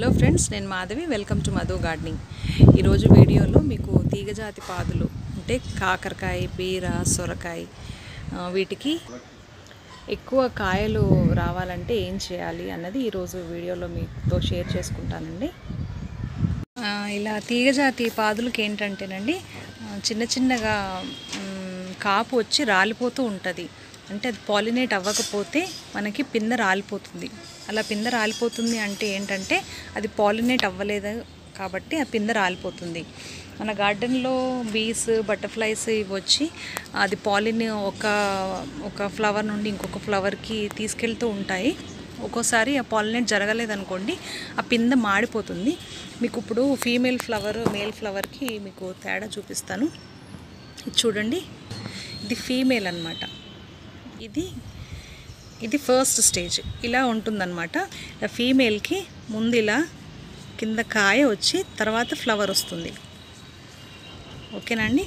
hello friends నేను Madhavi welcome to Madhu gardening ఈరోజు వీడియోలో మీకు తీగజాతి పాదులు అంటే కాకరకాయ బీర సొరకాయ ఆ, వీటికి ఎక్కువ కాయలు రావాలంటే ఏం చేయాలి అన్నది ఈరోజు వీడియోలో మీతో షేర్ చేసుకుంటానండి ఆ, ఇలా తీగజాతి పాదులకి ఏంటంటేనండి ఆ, చిన్న చిన్నగా మ్, కాపు వచ్చి రాలిపోతూ ఉంటుంది అంటే అది పాలినేట్ అవ్వకపోతే మనకి పింద రాలిపోతుంది అలా పింద రాలిపోతుంది అంటే ఏంటంటే అది పాలినేట్ అవ్వలేదు కాబట్టి ఆ పింద రాలిపోతుంది మన గార్డెన్లో బీస్ బటర్ఫ్లైస్ ఇవి వచ్చి అది పాలిన్ ఒక ఒక ఫ్లవర్ నుండి ఇంకొక ఫ్లవర్కి తీసుకెళ్తూ ఉంటాయి ఒక్కోసారి ఆ పాలినేట్ జరగలేదనుకోండి ఆ పింద మాడిపోతుంది మీకు ఇప్పుడు ఫీమేల్ ఫ్లవర్ మేల్ ఫ్లవర్కి మీకు తేడా చూపిస్తాను ఇది చూడండి ఇది ఫీమేల్ అన్నమాట ఇది ఇది ఫస్ట్ స్టేజ్ ఇలా ఉంటుందన్నమాట ఫీమేల్కి ముందు ఇలా కింద కాయ వచ్చి తర్వాత ఫ్లవర్ వస్తుంది ఓకేనా అండి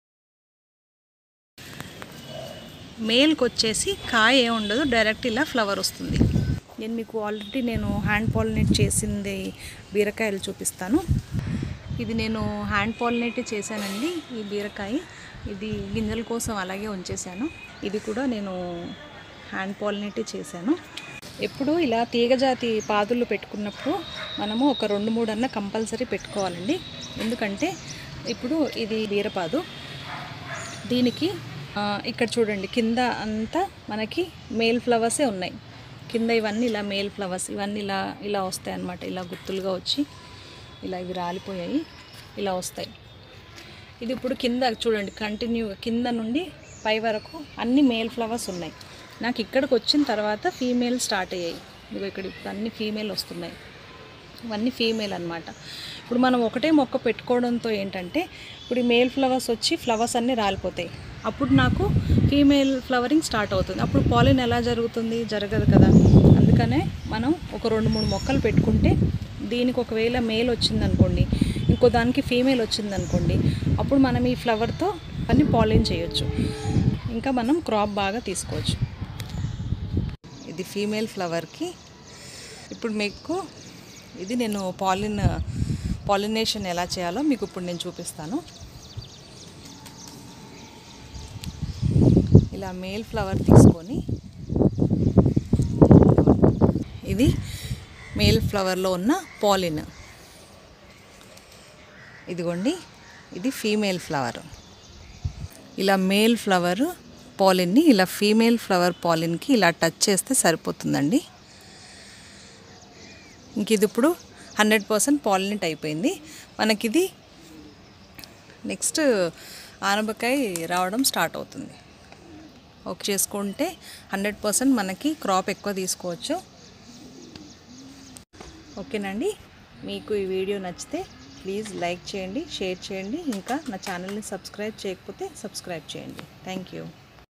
మేల్కి వచ్చేసి కాయ ఏమి ఉండదు డైరెక్ట్ ఇలా ఫ్లవర్ వస్తుంది నేను మీకు ఆల్రెడీ నేను హ్యాండ్ పాలినేట్ చేసింది బీరకాయలు చూపిస్తాను ఇది నేను హ్యాండ్ పాలినేట్ చేశానండి ఈ బీరకాయ ఇది గింజల కోసం అలాగే ఉంచేసాను ఇది కూడా నేను హ్యాండ్ పాలినేట్ చేశాను ఎప్పుడు ఇలా తీగజాతి పాదులు పెట్టుకున్నప్పుడు మనము ఒక రెండు మూడు అన్న కంపల్సరీ పెట్టుకోవాలండి ఎందుకంటే ఇప్పుడు ఇది బీరపాదు దీనికి ఆ, ఇక్కడ చూడండి కింద అంతా మనకి మేల్ ఫ్లవర్సే ఉన్నాయి కింద ఇవన్నీ ఇలా మేల్ ఫ్లవర్స్ ఇవన్నీ ఇలా ఇలా వస్తాయి అన్నమాట ఇలా గుత్తులుగా వచ్చి ఇలా ఇవి రాలిపోయాయి ఇలా వస్తాయి ఇది ఇప్పుడు కింద చూడండి కంటిన్యూ కింద నుండి పై వరకు అన్ని మేల్ ఫ్లవర్స్ ఉన్నాయి నాకు ఇక్కడికి వచ్చిన తర్వాత ఫీమేల్ స్టార్ట్ అయ్యాయి ఇదిగో ఇక్కడ ఇప్పుడు అన్ని ఫీమేల్ వస్తున్నాయి ఇవన్నీ ఫీమేల్ అన్నమాట ఇప్పుడు మనం ఒకటే మొక్క పెట్టుకోవడంతో ఏంటంటే ఇప్పుడు ఈ మేల్ ఫ్లవర్స్ వచ్చి ఫ్లవర్స్ అన్నీ రాలిపోతాయి అప్పుడు నాకు ఫీమేల్ ఫ్లవరింగ్ స్టార్ట్ అవుతుంది అప్పుడు పాలిన్ ఎలా జరుగుతుంది జరగదు కదా అందుకనే మనం ఒక రెండు మూడు మొక్కలు పెట్టుకుంటే దీనికి ఒకవేళ మేల్ వచ్చిందనుకోండి ఇంకో దానికి ఫీమేల్ వచ్చిందనుకోండి అప్పుడు మనం ఈ ఫ్లవర్తో అన్ని పాలిన్ చేయొచ్చు ఇంకా మనం క్రాప్ బాగా తీసుకోవచ్చు ఇది ఫీమేల్ ఫ్లవర్కి ఇప్పుడు మీకు ఇది నేను పాలిన్ పాలినేషన్ ఎలా చేయాలో మీకు ఇప్పుడు నేను చూపిస్తాను ఇలా మేల్ ఫ్లవర్ తీసుకొని ఇది మేల్ ఫ్లవర్లో ఉన్న పాలిన్ ఇదిగోండి ఇది ఫీమేల్ ఫ్లవర్ ఇలా మేల్ ఫ్లవర్ పాలిన్ని ఇలా ఫీమేల్ ఫ్లవర్ పాలిన్కి ఇలా టచ్ చేస్తే సరిపోతుందండి ఇంక ఇది ఇప్పుడు హండ్రెడ్ పర్సెంట్ పాలినేట్ అయిపోయింది మనకిది నెక్స్ట్ ఆనపకాయ రావడం స్టార్ట్ అవుతుంది ఓకే చేసుకుంటే హండ్రెడ్ పర్సెంట్ మనకి క్రాప్ ఎక్కువ తీసుకోవచ్చు ఓకేనండి మీకు ఈ వీడియో నచ్చితే ప్లీజ్ లైక్ చేయండి షేర్ చేయండి ఇంకా నా ఛానల్ని సబ్స్క్రైబ్ చేయకపోతే సబ్స్క్రైబ్ చేయండి థ్యాంక్ యూ